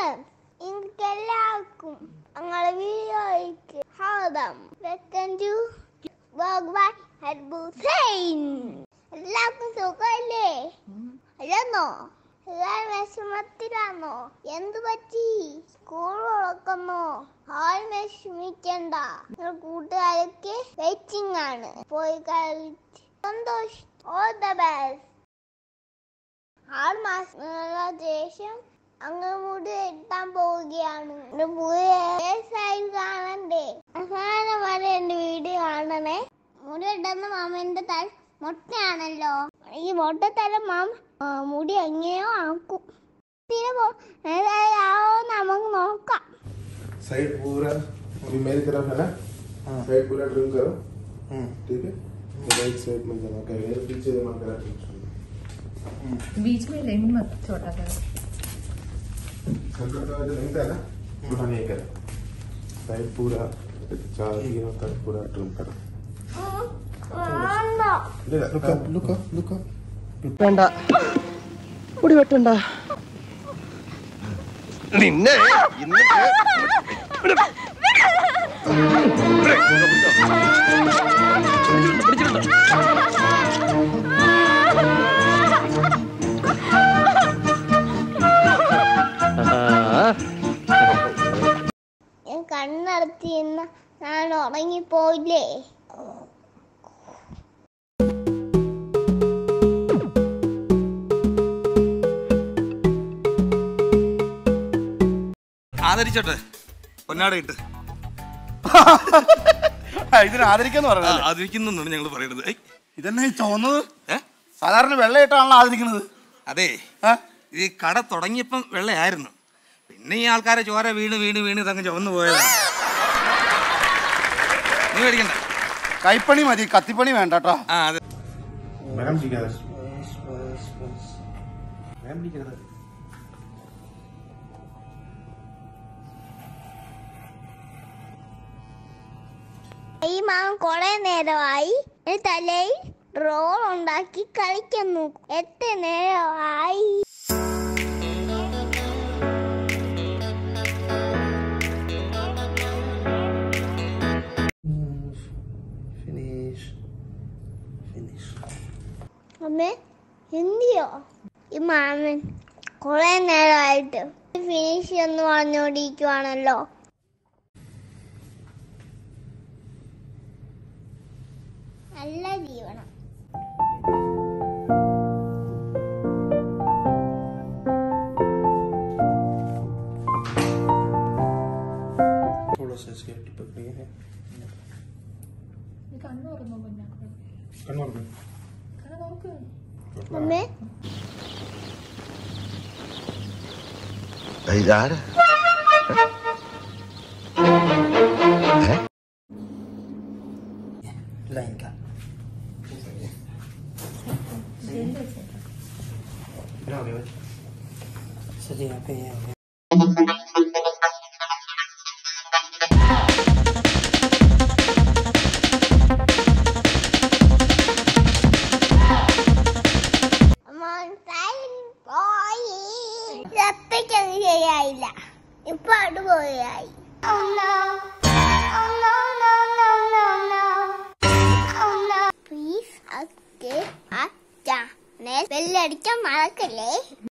നിങ്ങൾക്ക് എല്ലാവർക്കും ഞങ്ങളുടെ വീഡിയോയ്ക്ക് സ്വാഗതം വെൽക്കം ടു ഭഗവാൻ ഹർബുസൈൻ എല്ലാവർക്കും സുഖമല്ലേ അല്ലെന്നോ എല്ലാവരും വിഷമത്തിലാണോ എന്തു പറ്റി സ്കൂൾ തുറക്കുന്നോ ആരും വിഷമിക്കണ്ട നിങ്ങളുടെ കൂട്ടുകാരൊക്കെ വെയിറ്റിംഗ് ആണ് പോയി കളിച്ച് സന്തോഷം ഓൾ ദ ബെസ്റ്റ് ആറ് മാസങ്ങൾക്ക് ശേഷം അങ്ങ് മുടി എത്താൻ പോവുകയാണ് എന്റെ പുതിയ സൈഡ് കാണണ്ടേ അവസാനം വരെ എന്റെ വീഡിയോ കാണണേ മുടി ഇടുന്ന മാമന്റെ തല മുട്ടയാണല്ലോ ഈ മുട്ട തല മാമ ആ, മുടി എങ്ങനെയോ ആക്കും പിന്നെ പോ- ഏതായാവോ നമുക്ക് നോക്കാം साइड पूरा अभी मेरी तरफ है ना साइड पूरा ट्रिम करो ठीक है राइट साइड में जमा करो मेरे पीछे जमा करा बीच में लेंगे मत छोटा कर शंकर का जो लेंथ है ना पूरा नहीं करो साइड पूरा चार तीनों तक पूरा ट्रिम करो വേണ്ട. Look up look up look up വേണ്ട മുടി വെട്ടണ്ട നിന്നെ ഇന്നിട്ട് ഞാൻ കണ്ണടത്തിന്ന് ഞാൻ ഉറങ്ങിപ്പോയില്ലേ ആദരിച്ചോട്ടെ പൊന്നാട ഇട്ട് ഇതിന് ആദരിക്കാന്ന് ആ, പറയുന്നത് ആദരിക്കുന്നാണ് ഞങ്ങൾ പറയുന്നത് ഏയ്, ഇതന്നെ ഈ ചുവന്നത് ഏ? സാധാരണ വെള്ളയിട്ടാണല്ലോ ആദരിക്കുന്നത് അതെ ഏ? ഈ കട തുടങ്ങിയപ്പം വെള്ളയായിരുന്നു പിന്നെ ഈ ആൾക്കാരെ ചോര വീണ് വീണ് വീണ് ഇതങ്ങ് ചുവന്നു പോയതാണ് നീ മേടിക്കണ്ട കൈപ്പണി മതി കത്തിപ്പണി വേണ്ട കേട്ടോ ആ അതെ मैडम जी क्या मैम जी क्या ഈ മാം കുറെ നേരമായി ഈ തലയിൽ റോൾ ഉണ്ടാക്കി കളിക്കുന്നു എത്ര നേരമായി ഫിനിഷ് ഫിനിഷ് അമ്മേ എന്തിയോ ഈ മാമൻ കുറെ നേരമായിട്ട് ഫിനിഷ് എന്ന് പറഞ്ഞോണ്ടിരിക്കുവാണല്ലോ നല്ല ജീവനം थोड़ा सा इसके टिपक नहीं है കണ്ണു തുറന്നു പിന്നെ कन्वर्ट में കണ്ണു നോക്ക് അമ്മേ ഇതാരാ മോൻ സൈലന്റ് പോയി അത്രയ്ക്കത് ശരിയായില്ല ഇപ്പൊ അത് പോയായി Oh no. Oh no, no, no, no, no. Oh no. Please, okay. ആ ചാനൽ ബെല്ലടിക്കാൻ മറക്കല്ലേ